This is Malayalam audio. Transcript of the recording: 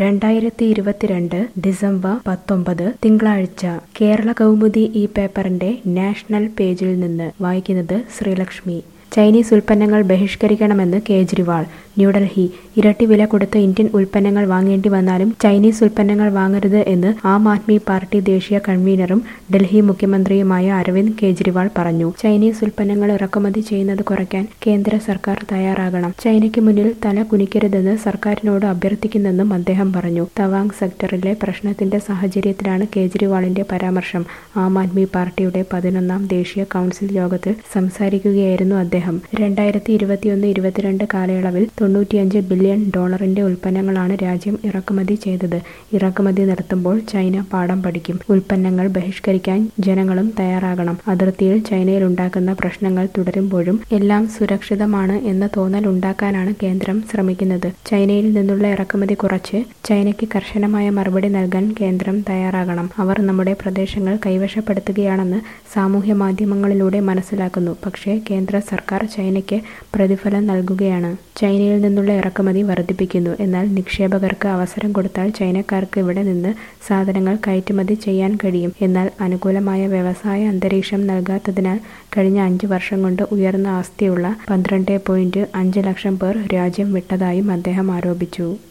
രണ്ടായിരത്തി ഇരുപത്തിരണ്ട് ഡിസംബർ പത്തൊമ്പത് തിങ്കളാഴ്ച കേരള കൗമുദി ഈ പേപ്പറിന്റെ നാഷണൽ പേജിൽ നിന്ന് വായിക്കുന്നത് ശ്രീലക്ഷ്മി ചൈനീസ് ഉൽപ്പന്നങ്ങൾ ബഹിഷ്കരിക്കണമെന്ന് കേജ്രിവാൾ ന്യൂഡൽഹി ഇരട്ടി വില കൊടുത്ത് ഇന്ത്യൻ ഉൽപ്പന്നങ്ങൾ വാങ്ങേണ്ടി വന്നാലും ചൈനീസ് ഉൽപ്പന്നങ്ങൾ വാങ്ങരുത് എന്ന് ആം ആദ്മി പാർട്ടി ദേശീയ കൺവീനറും ഡൽഹി മുഖ്യമന്ത്രിയുമായ അരവിന്ദ് കേജ്രിവാൾ പറഞ്ഞു ചൈനീസ് ഉൽപ്പന്നങ്ങൾ ഇറക്കുമതി ചെയ്യുന്നത് കുറയ്ക്കാൻ കേന്ദ്ര സർക്കാർ തയ്യാറാകണം ചൈനയ്ക്ക് മുന്നിൽ തല കുനിക്കരുതെന്ന് സർക്കാരിനോട് അഭ്യർത്ഥിക്കുന്നെന്നും അദ്ദേഹം പറഞ്ഞു തവാങ് സെക്ടറിലെ പ്രശ്നത്തിന്റെ സാഹചര്യത്തിലാണ് കേജ്രിവാളിന്റെ പരാമർശം ആം ആദ്മി പാർട്ടിയുടെ പതിനൊന്നാം ദേശീയ കൗൺസിൽ യോഗത്തിൽ സംസാരിക്കുകയായിരുന്നു അദ്ദേഹം രണ്ടായിരത്തി ഇരുപത്തിയൊന്ന് ഇരുപത്തിരണ്ട് കാലയളവിൽ തൊണ്ണൂറ്റിയഞ്ച് ബില്യൺ ഡോളറിന്റെ ഉൽപ്പന്നങ്ങളാണ് രാജ്യം ഇറക്കുമതി ചെയ്തത് ഇറക്കുമതി നിർത്തുമ്പോൾ ചൈന പാഠം പഠിക്കും ഉൽപ്പന്നങ്ങൾ ബഹിഷ്കരിക്കാൻ ജനങ്ങളും തയ്യാറാകണം അതിർത്തിയിൽ ചൈനയിൽ ഉണ്ടാക്കുന്ന പ്രശ്നങ്ങൾ തുടരുമ്പോഴും എല്ലാം സുരക്ഷിതമാണ് എന്ന തോന്നൽ ഉണ്ടാക്കാനാണ് കേന്ദ്രം ശ്രമിക്കുന്നത് ചൈനയിൽ നിന്നുള്ള ഇറക്കുമതി കുറച്ച് ചൈനയ്ക്ക് കർശനമായ മറുപടി നൽകാൻ കേന്ദ്രം തയ്യാറാകണം അവർ നമ്മുടെ പ്രദേശങ്ങൾ കൈവശപ്പെടുത്തുകയാണെന്ന് സാമൂഹ്യ മാധ്യമങ്ങളിലൂടെ മനസ്സിലാക്കുന്നു പക്ഷേ കേന്ദ്ര സർക്കാർ ചൈനയ്ക്ക് പ്രതിഫലം നൽകുകയാണ് ചൈനയിൽ നിന്നുള്ള ഇറക്കുമതി വർദ്ധിപ്പിക്കുന്നു എന്നാൽ നിക്ഷേപകർക്ക് അവസരം കൊടുത്താൽ ചൈനക്കാർക്ക് ഇവിടെ നിന്ന് സാധനങ്ങൾ കയറ്റുമതി ചെയ്യാൻ കഴിയും എന്നാൽ അനുകൂലമായ വ്യവസായ അന്തരീക്ഷം നൽകാത്തതിനാൽ കഴിഞ്ഞ അഞ്ച് വർഷം കൊണ്ട് ഉയർന്ന ആസ്തിയുള്ള പന്ത്രണ്ട് പോയിന്റ് അഞ്ച് ലക്ഷം പേർ രാജ്യം വിട്ടതായും അദ്ദേഹം ആരോപിച്ചു